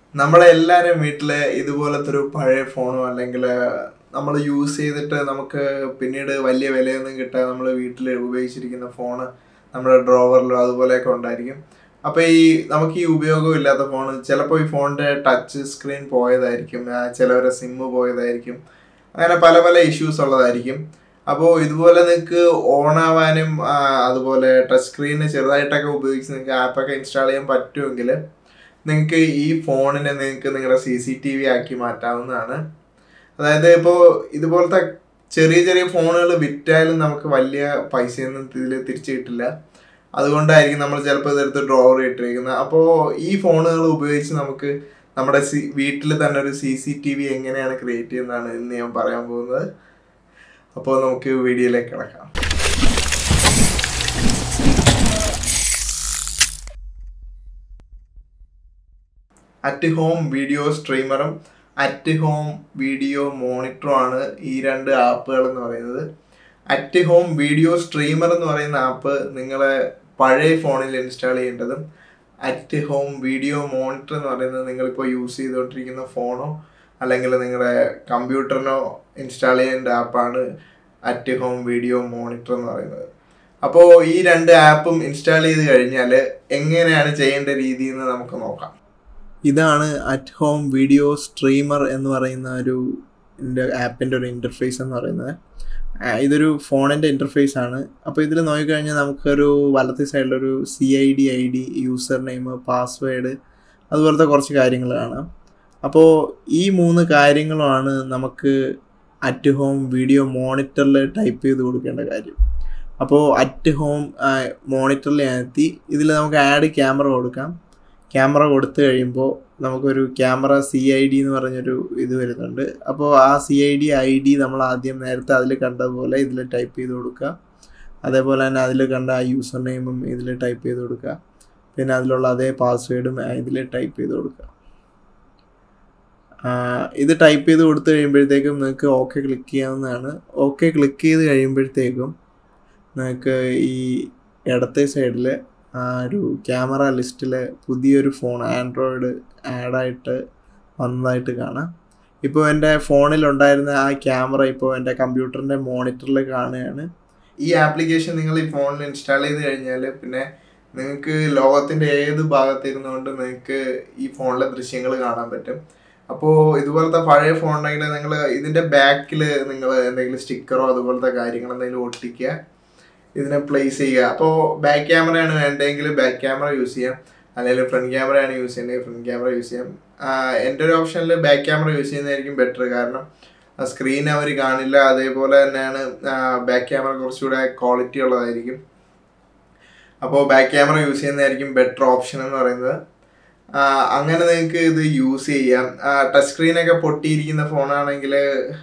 നമ്മുടെ എല്ലാവരും വീട്ടിൽ ഇതുപോലത്തെ ഒരു പഴയ ഫോണോ അല്ലെങ്കിൽ നമ്മൾ യൂസ് ചെയ്തിട്ട് നമുക്ക് പിന്നീട് വലിയ വിലയൊന്നും കിട്ടാതെ നമ്മൾ വീട്ടിൽ ഉപയോഗിച്ചിരിക്കുന്ന ഫോണ് നമ്മുടെ ഡ്രോവറിലോ അതുപോലെയൊക്കെ ഉണ്ടായിരിക്കും അപ്പോൾ ഈ നമുക്ക് ഈ ഉപയോഗമില്ലാത്ത ഫോൺ ചിലപ്പോൾ ഈ ഫോണിൻ്റെ ടച്ച് സ്ക്രീൻ പോയതായിരിക്കും ആ, ചിലവരെ സിമ്മ് പോയതായിരിക്കും അങ്ങനെ പല പല ഇഷ്യൂസ് ഉള്ളതായിരിക്കും അപ്പോൾ ഇതുപോലെ നിങ്ങൾക്ക് ഓൺ ആവാനും ആ, അതുപോലെ ടച്ച് സ്ക്രീന് ചെറുതായിട്ടൊക്കെ ഉപയോഗിച്ച് നിങ്ങൾക്ക് ആപ്പൊക്കെ ഇൻസ്റ്റാൾ ചെയ്യാൻ പറ്റുമെങ്കിൽ നിങ്ങൾക്ക് ഈ ഫോണിനെ നിങ്ങൾക്ക് നിങ്ങളുടെ സി സി ടി വി ആക്കി മാറ്റാവുന്നതാണ് അതായത് ഇപ്പോൾ ഇതുപോലത്തെ ചെറിയ ചെറിയ ഫോണുകൾ വിറ്റാലും നമുക്ക് വലിയ പൈസയൊന്നും ഇതിൽ തിരിച്ചു കിട്ടില്ല അതുകൊണ്ടായിരിക്കും നമ്മൾ ചിലപ്പോൾ ഇതെടുത്ത് ഡ്രോവർ ഇട്ടിരിക്കുന്നത് അപ്പോൾ ഈ ഫോണുകൾ ഉപയോഗിച്ച് നമുക്ക് നമ്മുടെ സി വീട്ടിൽ തന്നെ ഒരു സി സി ടി വി എങ്ങനെയാണ് ക്രിയേറ്റ് ചെയ്യുന്നതാണ് ഇന്ന് ഞാൻ പറയാൻ പോകുന്നത് അപ്പോൾ നമുക്ക് വീഡിയോയിലേക്ക് കിടക്കാം അറ്റ് ഹോം വീഡിയോ സ്ട്രീമറും അറ്റ് ഹോം വീഡിയോ മോണിറ്ററും ആണ് ഈ രണ്ട് ആപ്പുകൾ എന്ന് പറയുന്നത് അറ്റ് ഹോം വീഡിയോ സ്ട്രീമർ എന്ന് പറയുന്ന ആപ്പ് നിങ്ങളെ പഴയ ഫോണിൽ ഇൻസ്റ്റാൾ ചെയ്യേണ്ടതും അറ്റ് ഹോം വീഡിയോ മോണിറ്റർ എന്ന് പറയുന്നത് നിങ്ങളിപ്പോൾ യൂസ് ചെയ്തുകൊണ്ടിരിക്കുന്ന ഫോണോ അല്ലെങ്കിൽ നിങ്ങളുടെ കമ്പ്യൂട്ടറിനോ ഇൻസ്റ്റാൾ ചെയ്യേണ്ട ആപ്പാണ് അറ്റ് ഹോം വീഡിയോ മോണിറ്റർ എന്ന് പറയുന്നത് അപ്പോൾ ഈ രണ്ട് ആപ്പും ഇൻസ്റ്റാൾ ചെയ്ത് കഴിഞ്ഞാൽ എങ്ങനെയാണ് ചെയ്യേണ്ട രീതി എന്ന് നമുക്ക് നോക്കാം ഇതാണ് അറ്റ് ഹോം വീഡിയോ സ്ട്രീമർ എന്ന് പറയുന്ന ഒരു ആപ്പിൻ്റെ ഒരു ഇൻ്റർഫേസ് എന്ന് പറയുന്നത് ആ, ഇതൊരു ഫോണിൻ്റെ ഇൻ്റർഫേസ് ആണ് അപ്പോൾ ഇതിൽ നോക്കിക്കഴിഞ്ഞാൽ നമുക്കൊരു വലത്തെ സൈഡിലൊരു C I D I D username password അതുപോലത്തെ കുറച്ച് കാര്യങ്ങൾ കാണാം അപ്പോൾ ഈ മൂന്ന് കാര്യങ്ങളുമാണ് നമുക്ക് അറ്റ് ഹോം വീഡിയോ മോണിറ്ററിൽ ടൈപ്പ് ചെയ്ത് കൊടുക്കേണ്ട കാര്യം അപ്പോൾ അറ്റ് ഹോം മോണിറ്ററിൽ ഞാൻ എത്തി ഇതിൽ നമുക്ക് ആഡ് ക്യാമറ കൊടുക്കാം ക്യാമറ കൊടുത്തു കഴിയുമ്പോൾ നമുക്കൊരു ക്യാമറ സി ഐ ഡി എന്ന് പറഞ്ഞൊരു ഇത് വരുന്നുണ്ട് അപ്പോൾ ആ C I D I D നമ്മൾ ആദ്യം നേരത്തെ അതിൽ കണ്ടതുപോലെ ഇതിൽ ടൈപ്പ് ചെയ്ത് കൊടുക്കുക അതേപോലെ തന്നെ അതിൽ കണ്ട ആ യൂസർ നെയിമും ഇതിൽ ടൈപ്പ് ചെയ്ത് കൊടുക്കുക പിന്നെ അതിലുള്ള അതേ പാസ്വേഡും ഇതിൽ ടൈപ്പ് ചെയ്ത് കൊടുക്കുക ആ, ഇത് ടൈപ്പ് ചെയ്ത് കൊടുത്തു കഴിയുമ്പോഴത്തേക്കും നിങ്ങൾക്ക് ഓക്കെ ക്ലിക്ക് ചെയ്യാവുന്നതാണ് ഓക്കെ ക്ലിക്ക് ചെയ്ത് കഴിയുമ്പോഴത്തേക്കും നിങ്ങൾക്ക് ഈ ഇടത്തെ സൈഡിൽ ആ ഒരു ക്യാമറ ലിസ്റ്റിൽ പുതിയൊരു ഫോൺ ആൻഡ്രോയിഡ് ആഡായിട്ട് വന്നതായിട്ട് കാണാം ഇപ്പോൾ എൻ്റെ ഫോണിലുണ്ടായിരുന്ന ആ ക്യാമറ ഇപ്പോൾ എൻ്റെ കമ്പ്യൂട്ടറിൻ്റെ മോണിറ്ററിൽ കാണുകയാണ് ഈ ആപ്ലിക്കേഷൻ നിങ്ങൾ ഈ ഫോണിൽ ഇൻസ്റ്റാൾ ചെയ്ത് കഴിഞ്ഞാൽ പിന്നെ നിങ്ങൾക്ക് ലോകത്തിൻ്റെ ഏത് ഭാഗത്തിരുന്നുകൊണ്ട് നിങ്ങൾക്ക് ഈ ഫോണിലെ ദൃശ്യങ്ങൾ കാണാൻ പറ്റും അപ്പോൾ ഇതുപോലത്തെ പഴയ ഫോൺ ഉണ്ടെങ്കിൽ നിങ്ങൾ ഇതിൻ്റെ ബാക്കിൽ നിങ്ങൾ എന്തെങ്കിലും സ്റ്റിക്കറോ അതുപോലത്തെ കാര്യങ്ങൾ എന്തെങ്കിലും ഒട്ടിക്കുക ഇതിനെ പ്ലേസ് ചെയ്യുക അപ്പോൾ ബാക്ക് ക്യാമറയാണ് വേണ്ടതെങ്കിൽ ബാക്ക് ക്യാമറ യൂസ് ചെയ്യാം അല്ലെങ്കിൽ ഫ്രണ്ട് ക്യാമറയാണ് യൂസ് ചെയ്യേണ്ടത് ഫ്രണ്ട് ക്യാമറ യൂസ് ചെയ്യാം ആഹ് എൻ്റെ ഒരു ഓപ്ഷനിൽ ബാക്ക് ക്യാമറ യൂസ് ചെയ്യുന്നതായിരിക്കും ബെറ്റർ കാരണം സ്ക്രീൻ അവർ കാണില്ല അതേപോലെ തന്നെയാണ് ബാക്ക് ക്യാമറ കുറച്ചുകൂടെ ക്വാളിറ്റി ഉള്ളതായിരിക്കും അപ്പോൾ ബാക്ക് ക്യാമറ യൂസ് ചെയ്യുന്നതായിരിക്കും ബെറ്റർ ഓപ്ഷൻ എന്ന് പറയുന്നത് ആഹ് അങ്ങനെ നിങ്ങൾക്ക് ഇത് യൂസ് ചെയ്യാം ടച്ച് സ്ക്രീനൊക്കെ പൊട്ടിയിരിക്കുന്ന ഫോണാണെങ്കിൽ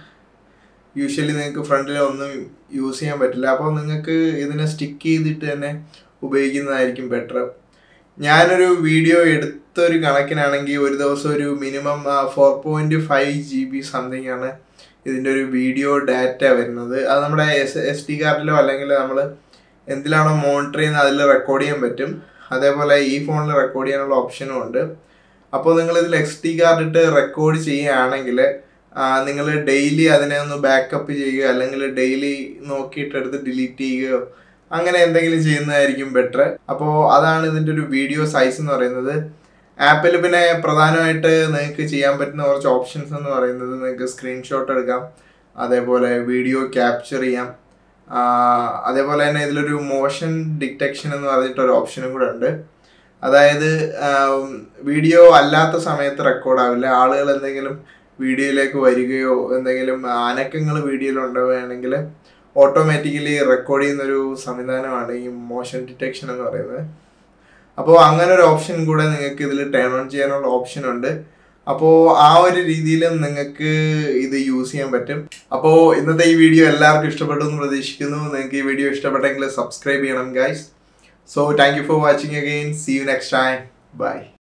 യൂഷ്വലി നിങ്ങൾക്ക് ഫ്രണ്ടിൽ ഒന്നും യൂസ് ചെയ്യാൻ പറ്റില്ല അപ്പോൾ നിങ്ങൾക്ക് ഇതിനെ സ്റ്റിക്ക് ചെയ്തിട്ട് തന്നെ ഉപയോഗിക്കുന്നതായിരിക്കും ബെറ്റർ ഞാനൊരു വീഡിയോ എടുത്തൊരു കണക്കിനാണെങ്കിൽ ഒരു ദിവസം ഒരു minimum four point five G B something ആണ് ഇതിൻ്റെ ഒരു വീഡിയോ ഡാറ്റ വരുന്നത് അത് നമ്മുടെ എസ് എസ് ഡി കാർഡിലോ അല്ലെങ്കിൽ നമ്മൾ എന്തിലാണോ മോണിറ്റർ ചെയ്യുന്നത് അതിൽ റെക്കോർഡ് ചെയ്യാൻ പറ്റും അതേപോലെ ഈ ഫോണിൽ റെക്കോർഡ് ചെയ്യാനുള്ള ഓപ്ഷനും ഉണ്ട് അപ്പോൾ നിങ്ങൾ ഇതിൽ എക്സ് ഡി കാർഡ് ഇട്ട് റെക്കോർഡ് ചെയ്യുകയാണെങ്കിൽ നിങ്ങൾ ഡെയിലി അതിനെ ഒന്ന് ബാക്കപ്പ് ചെയ്യുക അല്ലെങ്കിൽ ഡെയിലി നോക്കിയിട്ട് എടുത്ത് ഡിലീറ്റ് ചെയ്യുകയോ അങ്ങനെ എന്തെങ്കിലും ചെയ്യുന്നതായിരിക്കും ബെറ്റർ അപ്പോൾ അതാണ് ഇതിൻ്റെ ഒരു വീഡിയോ സൈസ് എന്ന് പറയുന്നത് ആപ്പിൽ പിന്നെ പ്രധാനമായിട്ട് നിങ്ങൾക്ക് ചെയ്യാൻ പറ്റുന്ന കുറച്ച് ഓപ്ഷൻസ് എന്ന് പറയുന്നത് നിങ്ങൾക്ക് സ്ക്രീൻഷോട്ട് എടുക്കാം അതേപോലെ വീഡിയോ ക്യാപ്ചർ ചെയ്യാം ആ, അതേപോലെ തന്നെ ഇതിലൊരു മോഷൻ ഡിറ്റക്ഷൻ എന്ന് പറഞ്ഞിട്ട് ഒരു ഓപ്ഷനും കൂടെ ഉണ്ട് അതായത് വീഡിയോ അല്ലാത്ത സമയത്ത് റെക്കോർഡ് ആവില്ല ആളുകൾ എന്തെങ്കിലും വീഡിയോയിലേക്ക് വരികയോ എന്തെങ്കിലും അനക്കങ്ങൾ വീഡിയോയിൽ ഉണ്ടാവുകയാണെങ്കിൽ ഓട്ടോമാറ്റിക്കലി റെക്കോർഡ് ചെയ്യുന്നൊരു സംവിധാനമാണ് ഈ മോഷൻ ഡിറ്റക്ഷൻ എന്ന് പറയുന്നത് അപ്പോൾ അങ്ങനെ ഒരു ഓപ്ഷൻ കൂടെ നിങ്ങൾക്ക് ഇതിൽ ടേൺ ഓൺ ചെയ്യാനുള്ള ഓപ്ഷൻ ഉണ്ട് അപ്പോൾ ആ ഒരു രീതിയിലും നിങ്ങൾക്ക് ഇത് യൂസ് ചെയ്യാൻ പറ്റും അപ്പോൾ ഇന്നത്തെ ഈ വീഡിയോ എല്ലാവർക്കും ഇഷ്ടപ്പെട്ടു എന്ന് പ്രതീക്ഷിക്കുന്നു നിങ്ങൾക്ക് ഈ വീഡിയോ ഇഷ്ടപ്പെട്ടെങ്കിൽ സബ്സ്ക്രൈബ് ചെയ്യണം guys so thank you for watching again see you next time by